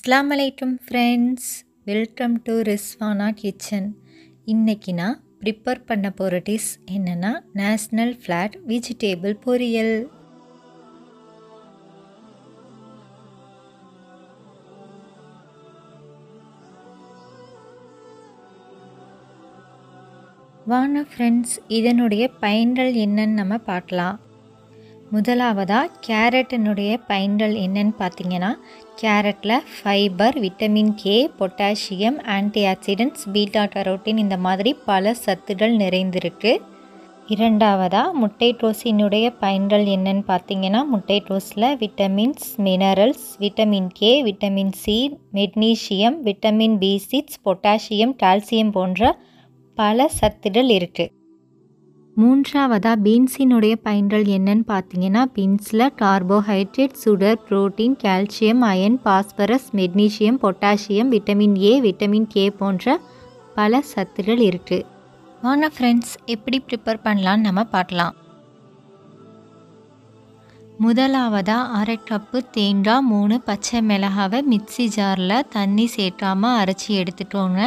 அஸ்லாம் அலைக்கும் friends welcome to Rizwana kitchen இன்னைக்கு நான் ப்ரிப்பேர் பண்ண போகிற டிஷ் என்னென்னா நேஷ்னல் ஃப்ளாட் வெஜிடேபிள் பொரியல் வாங்க ஃப்ரெண்ட்ஸ் இதனுடைய பயன்கள் என்னன்னு நம்ம பார்க்கலாம் முதலாவதாக கேரட்டினுடைய பயன்கள் என்னன்னு பார்த்தீங்கன்னா கேரட்டில் fibre vitamin K potassium antioxidants beta carotene இந்த மாதிரி பல சத்துகள் நிறைந்திருக்கு இரண்டாவதாக முட்டை டோஸினுடைய பயன்கள் என்னன்னு பார்த்தீங்கன்னா முட்டை டோஸில் vitamins minerals vitamin K vitamin C magnesium vitamin B six potassium calcium போன்ற பல சத்துகள் இருக்குது மூன்றாவதாக பீன்ஸினுடைய பயன்கள் என்னன்னு பார்த்தீங்கன்னா பீன்ஸில் carbohydrate sugar protein calcium iron phosphorus magnesium potassium vitamin A vitamin K போன்ற பல சத்துகள் இருக்குது வாங்க ஃப்ரெண்ட்ஸ் எப்படி ப்ரிப்பேர் பண்ணலான்னு நம்ம பார்க்கலாம் முதலாவதாக அரை கப்பு தேங்காய் மூணு பச்சை மிளகாவை மிக்சி ஜாரில் தண்ணி சேர்க்காமல் அரைச்சி எடுத்துட்டோங்க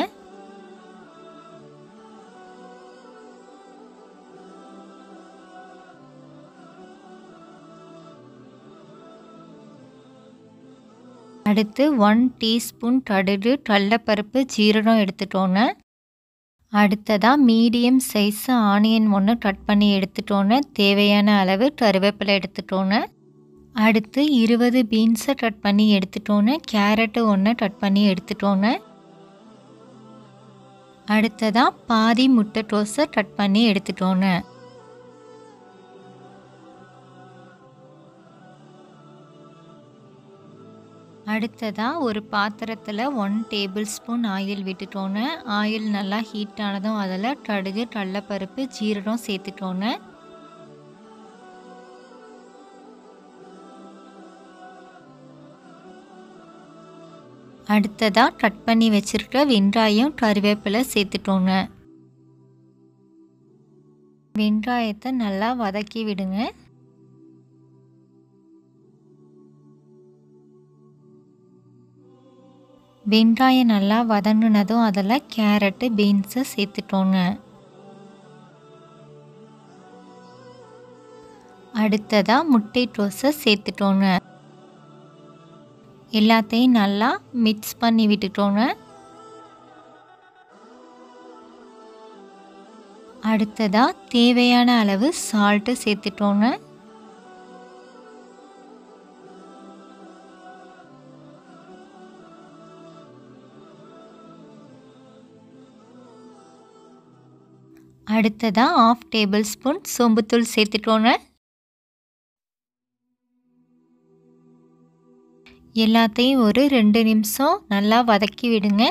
அடுத்து ஒன் டீஸ்பூன் கடுகு கடலப்பருப்பு ஜீரகம் எடுத்துட்டோன்னு அடுத்ததாக மீடியம் சைஸு ஆனியன் ஒன்று கட் பண்ணி எடுத்துட்டோன்னு தேவையான அளவு கருவேப்பிலை எடுத்துட்டோன்னு அடுத்து இருபது பீன்ஸை கட் பண்ணி எடுத்துட்டோன்னு கேரட்டு ஒன்று கட் பண்ணி எடுத்துட்டோன்னு அடுத்ததாக பாதி முட்டை டோஸை கட் பண்ணி எடுத்துட்டோன்னு அடுத்ததாக ஒரு பாத்திரத்தில் ஒன் டேபிள் ஸ்பூன் ஆயில் விட்டுட்டோன்னு ஆயில் நல்லா ஹீட் ஆனதும் அதில் கடுகு கடலப்பருப்பு ஜீரகம் சேர்த்துட்டோன்னு அடுத்ததாக கட் பண்ணி வச்சுருக்க வெங்காயம் கருவேப்பிலை சேர்த்துட்டோங்க வெங்காயத்தை நல்லா வதக்கி விடுங்க வெங்காயம் நல்லா வதங்கினதும் அதில் கேரட்டு பீன்ஸை சேர்த்துட்டோங்க அடுத்ததாக முட்டை டோஸை சேர்த்துட்டோங்க எல்லாத்தையும் நல்லா மிக்ஸ் பண்ணி விட்டுட்டோங்க அடுத்ததாக தேவையான அளவு சால்ட்டு சேர்த்துட்டோங்க அடுத்ததாக ஆஃப் டேபிள் ஸ்பூன் சோம்புத்தூள் சேர்த்துட்டோங்க எல்லாத்தையும் ஒரு ரெண்டு நிமிஷம் நல்லா வதக்கி விடுங்க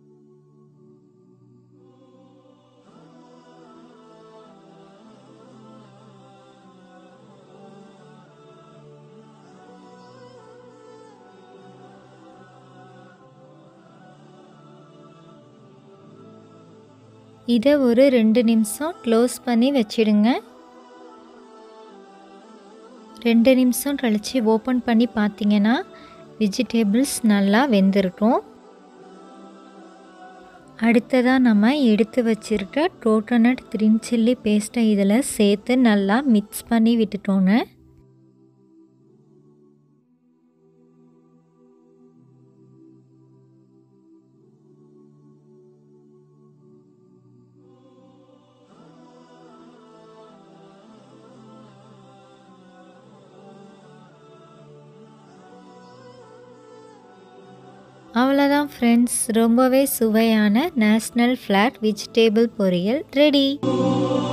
இதை ஒரு ரெண்டு நிமிஷம் க்ளோஸ் பண்ணி வச்சிடுங்க ரெண்டு நிமிஷம் கழித்து ஓப்பன் பண்ணி பார்த்தீங்கன்னா வெஜிடேபிள்ஸ் நல்லா வெந்திருக்கும் அடுத்ததாக நம்ம எடுத்து வச்சுருக்க கோகோனட் க்ரீன் சில்லி பேஸ்ட்டை இதில் சேர்த்து நல்லா மிக்ஸ் பண்ணி விட்டுட்டோங்க அவ்வளோதான் ஃப்ரெண்ட்ஸ் ரொம்பவே சுவையான நேஷ்னல் ஃப்ளாட் வெஜிடேபிள் பொரியல் ரெடி